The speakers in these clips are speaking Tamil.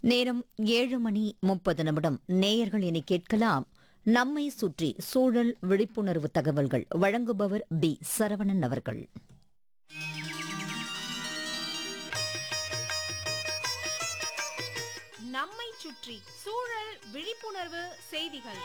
நேரம் ஏழு மணி முப்பது நிமிடம் நேயர்கள் இனி கேட்கலாம் நம்மை சுற்றி சூழல் விழிப்புணர்வு தகவல்கள் வழங்குபவர் பி சரவணன் அவர்கள் நம்மை சுற்றி சூழல் விழிப்புணர்வு செய்திகள்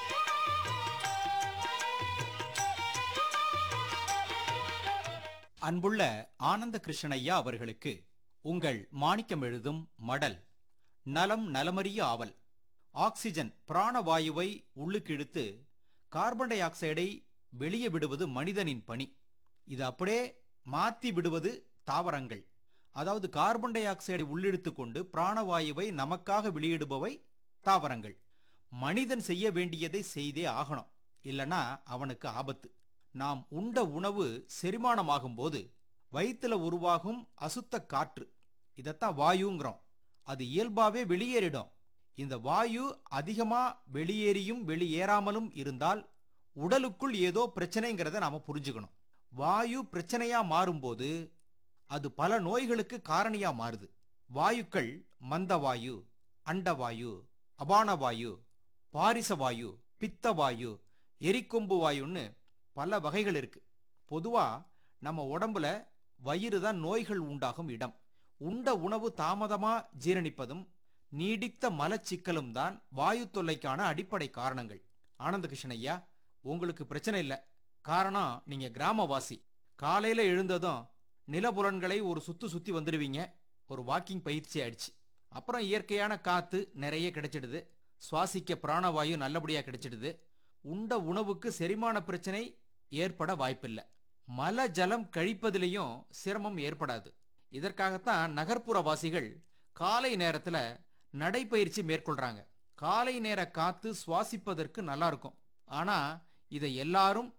அன்புள்ள ஆனந்த கிருஷ்ணய்யா அவர்களுக்கு உங்கள் மாணிக்கம் எழுதும் மடல் நலம் நலமறிய ஆவல் ஆக்சிஜன் பிராணவாயுவை உள்ளுக்கிழுத்து கார்பன் டை ஆக்சைடை வெளியே விடுவது மனிதனின் பணி இது அப்படியே மாத்தி விடுவது தாவரங்கள் அதாவது கார்பன் டை ஆக்சைடை உள்ளிழுத்து கொண்டு பிராணவாயுவை நமக்காக வெளியிடுபவை தாவரங்கள் மனிதன் செய்ய வேண்டியதை செய்தே ஆகணும் இல்லனா அவனுக்கு ஆபத்து நாம் உண்ட உணவு செரிமானமாகும் போது வயிற்றுல உருவாகும் அசுத்த காற்று இதைத்தான் வாயுங்கிறோம் அது இயல்பாவே வெளியேறிடும் இந்த வாயு அதிகமா வெளியேறியும் வெளியேறாமலும் இருந்தால் உடலுக்குள் ஏதோ பிரச்சனைங்கிறத நாம புரிஞ்சுக்கணும் வாயு பிரச்சனையா மாறும்போது அது பல நோய்களுக்கு காரணியா மாறுது வாயுக்கள் மந்தவாயு அண்டவாயு அபானவாயு பாரிசவாயு பித்தவாயு எரிக்கொம்பு வாயுன்னு பல வகைகள் இருக்கு பொதுவா நம்ம உடம்புல வயிறு தான் நோய்கள் உண்டாகும் இடம் உண்ட உணவு தாமதமா ஜீரணிப்பதும் நீடித்த மலச்சிக்கலும் தான் வாயு தொல்லைக்கான அடிப்படை காரணங்கள் ஆனந்த கிருஷ்ணன் ஐயா உங்களுக்கு பிரச்சனை இல்லை காரணம் நீங்க கிராமவாசி காலையில எழுந்ததும் நிலபுலன்களை ஒரு சுத்து சுத்தி வந்துடுவீங்க ஒரு வாக்கிங் பயிற்சி ஆயிடுச்சு அப்புறம் இயற்கையான காத்து நிறைய கிடைச்சிடுது சுவாசிக்க பிராணவாயு நல்லபடியா கிடைச்சிடுது உண்ட உணவுக்கு செரிமான பிரச்சனை ஏற்பட வாய்ப்பில்லை மல ஜலம் கழிப்பதிலையும் சிரமம் ஏற்படாது இதற்காகத்தான் நகர்ப்புற வாசிகள் காலை நேரத்துல நடைப்பயிற்சி மேற்கொள்றாங்க காலை நேர காத்து சுவாசிப்பதற்கு நல்லா இருக்கும் ஆனா இதை எல்லாரும்